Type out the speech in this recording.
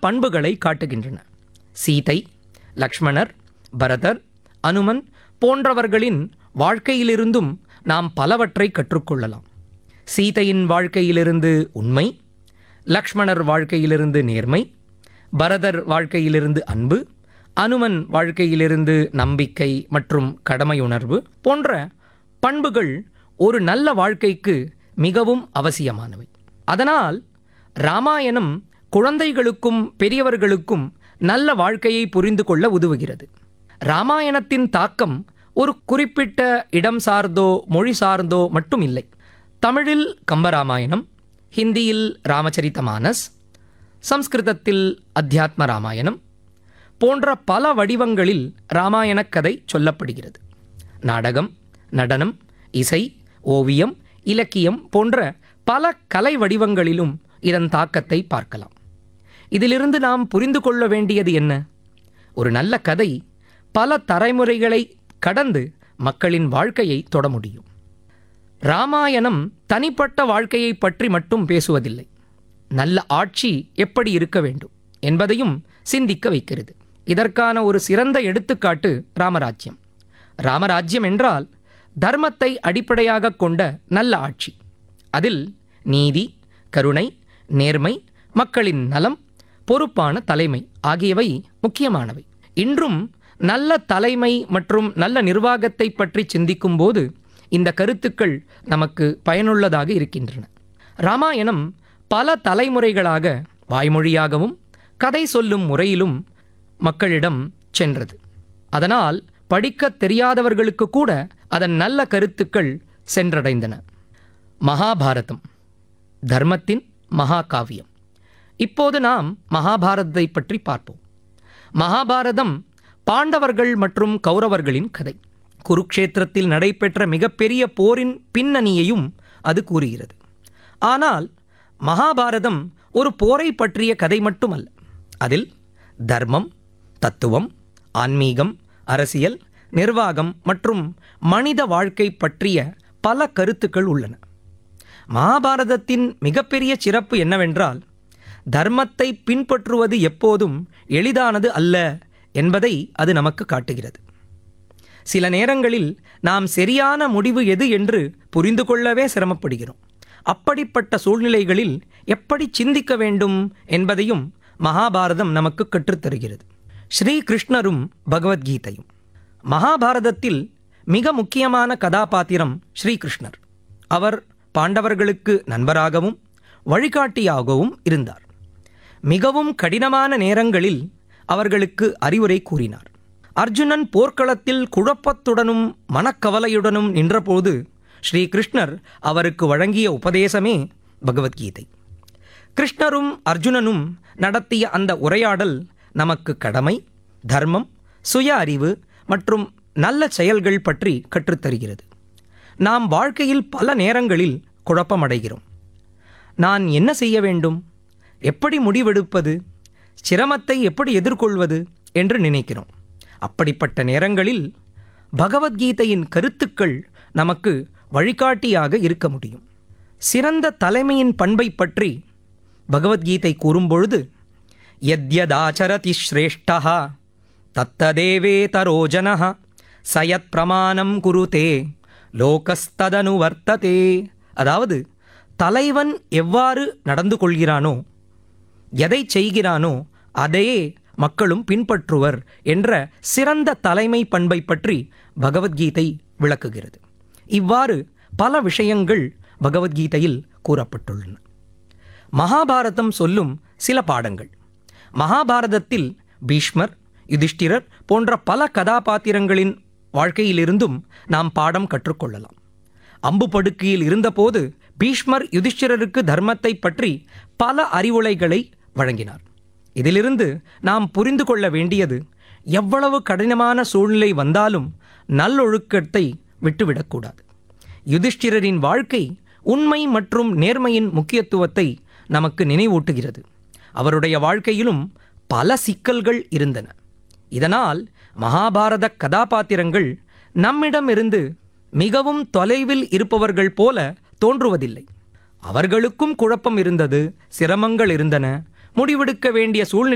பண்புகளை காட்டுகின்றன சீதை லக்ஷ்மணர் பரதர் அனுமன் போன்றவர்களின் வாழ்க்கையிலிருந்தும் நாம் பலவற்றை கற்றுக்கொள்ளலாம் சீதையின் வாழ்க்கையிலிருந்து உண்மை லக்ஷ்மணர் வாழ்க்கையிலிருந்து நேர்மை பரதர் வாழ்க்கையிலிருந்து அன்பு அனுமன் வாழ்க்கையிலிருந்து நம்பிக்கை மற்றும் கடமையுணர்வு போன்ற பண்புகள் ஒரு நல்ல வாழ்க்கைக்கு மிகவும் அவசியமானவை அதனால் ராமாயணம் குழந்தைகளுக்கும் பெரியவர்களுக்கும் நல்ல வாழ்க்கையை புரிந்து கொள்ள உதவுகிறது ராமாயணத்தின் தாக்கம் ஒரு குறிப்பிட்ட இடம் சார்ந்தோ மொழி சார்ந்தோ மட்டும் இல்லை தமிழில் கம்பராமாயணம் ஹிந்தியில் ராமச்சரித்தமானஸ் சம்ஸ்கிருதத்தில் அத்தியாத்ம ராமாயணம் போன்ற பல வடிவங்களில் ராமாயணக் கதை சொல்லப்படுகிறது நாடகம் நடனம் இசை ஓவியம் இலக்கியம் போன்ற பல கலை வடிவங்களிலும் இதன் தாக்கத்தை பார்க்கலாம் இதிலிருந்து நாம் புரிந்து கொள்ள வேண்டியது என்ன ஒரு நல்ல கதை பல தலைமுறைகளை கடந்து மக்களின் வாழ்க்கையை தொட முடியும் ராமாயணம் தனிப்பட்ட வாழ்க்கையை பற்றி மட்டும் பேசுவதில்லை நல்ல ஆட்சி எப்படி இருக்க வேண்டும் என்பதையும் சிந்திக்க வைக்கிறது இதற்கான ஒரு சிறந்த எடுத்துக்காட்டு ராமராஜ்யம் ராமராஜ்யம் என்றால் தர்மத்தை அடிப்படையாக கொண்ட நல்ல ஆட்சி அதில் நீதி கருணை நேர்மை மக்களின் நலம் பொறுப்பான தலைமை ஆகியவை முக்கியமானவை இன்றும் நல்ல தலைமை மற்றும் நல்ல நிர்வாகத்தை பற்றி சிந்திக்கும் போது இந்த கருத்துக்கள் நமக்கு பயனுள்ளதாக இருக்கின்றன ராமாயணம் பல தலைமுறைகளாக வாய்மொழியாகவும் கதை சொல்லும் முறையிலும் மக்களிடம் சென்றது அதனால் படிக்கத் தெரியாதவர்களுக்கு கூட அதன் நல்ல கருத்துக்கள் சென்றடைந்தன மகாபாரதம் தர்மத்தின் மகாகாவியம் இப்போது நாம் மகாபாரதத்தை பற்றி பார்ப்போம் மகாபாரதம் பாண்டவர்கள் மற்றும் கௌரவர்களின் கதை குருக்ஷேத்திரத்தில் நடைபெற்ற மிகப்பெரிய போரின் பின்னணியையும் அது கூறுகிறது ஆனால் மகாபாரதம் ஒரு போரை பற்றிய கதை மட்டுமல்ல அதில் தர்மம் தத்துவம் ஆன்மீகம் அரசியல் நிர்வாகம் மற்றும் மனித வாழ்க்கை பற்றிய பல கருத்துக்கள் உள்ளன மகாபாரதத்தின் மிகப்பெரிய சிறப்பு என்னவென்றால் தர்மத்தை பின்பற்றுவது எப்போதும் எளிதானது அல்ல என்பதை அது நமக்கு காட்டுகிறது சில நேரங்களில் நாம் சரியான முடிவு எது என்று புரிந்து கொள்ளவே சிரமப்படுகிறோம் அப்படிப்பட்ட சூழ்நிலைகளில் எப்படி சிந்திக்க வேண்டும் என்பதையும் மகாபாரதம் நமக்கு கற்றுத்தருகிறது ஸ்ரீ கிருஷ்ணரும் பகவத்கீதையும் மகாபாரதத்தில் மிக முக்கியமான கதாபாத்திரம் ஸ்ரீகிருஷ்ணர் அவர் பாண்டவர்களுக்கு நண்பராகவும் வழிகாட்டியாகவும் இருந்தார் மிகவும் கடினமான நேரங்களில் அவர்களுக்கு அறிவுரை கூறினார் அர்ஜுனன் போர்க்களத்தில் குழப்பத்துடனும் மனக்கவலையுடனும் நின்றபோது ஸ்ரீகிருஷ்ணர் அவருக்கு வழங்கிய உபதேசமே பகவத்கீதை கிருஷ்ணரும் அர்ஜுனனும் நடத்திய அந்த உரையாடல் நமக்கு கடமை தர்மம் சுய அறிவு மற்றும் நல்ல செயல்கள் பற்றி கற்றுத்தருகிறது நாம் வாழ்க்கையில் பல நேரங்களில் குழப்பமடைகிறோம் நான் என்ன செய்ய வேண்டும் எப்படி முடிவெடுப்பது சிரமத்தை எப்படி எதிர்கொள்வது என்று நினைக்கிறோம் அப்படிப்பட்ட நேரங்களில் பகவத்கீதையின் கருத்துக்கள் நமக்கு வழிகாட்டியாக இருக்க முடியும் சிறந்த தலைமையின் பண்பை பற்றி பகவத்கீதை கூறும்பொழுது யத்யதாச்சரதி ஸ்ரேஷ்டா தத்ததேவேதரோ ஜனः சயத் பிரமாணம் குருதே லோகஸ்ததனு வர்த்ததே அதாவது தலைவன் எவ்வாறு நடந்து கொள்கிறானோ எதை செய்கிறானோ அதையே மக்களும் பின்பற்றுவர் என்ற சிறந்த தலைமை பண்பை பற்றி பகவத்கீதை விளக்குகிறது இவ்வாறு பல விஷயங்கள் பகவத்கீதையில் கூறப்பட்டுள்ளன மகாபாரதம் சொல்லும் சில பாடங்கள் மகாபாரதத்தில் பீஷ்மர் யுதிஷ்டிரர் போன்ற பல கதாபாத்திரங்களின் வாழ்க்கையிலிருந்தும் நாம் பாடம் கற்றுக்கொள்ளலாம் அம்பு படுக்கையில் இருந்தபோது பீஷ்மர் யுதிஷ்டிரருக்கு தர்மத்தை பற்றி பல அறிவுரைகளை வழங்கினார் இதிலிருந்து நாம் புரிந்து கொள்ள வேண்டியது எவ்வளவு கடினமான சூழ்நிலை வந்தாலும் நல்லொழுக்கத்தை விட்டுவிடக்கூடாது யுதிஷ்டிரரின் வாழ்க்கை உண்மை மற்றும் நேர்மையின் முக்கியத்துவத்தை நமக்கு நினைவூட்டுகிறது அவருடைய வாழ்க்கையிலும் பல சிக்கல்கள் இருந்தன இதனால் மகாபாரத கதாபாத்திரங்கள் நம்மிடமிருந்து மிகவும் தொலைவில் இருப்பவர்கள் போல தோன்றுவதில்லை அவர்களுக்கும் குழப்பம் இருந்தது சிரமங்கள் இருந்தன முடிவெடுக்க வேண்டிய சூழ்நிலை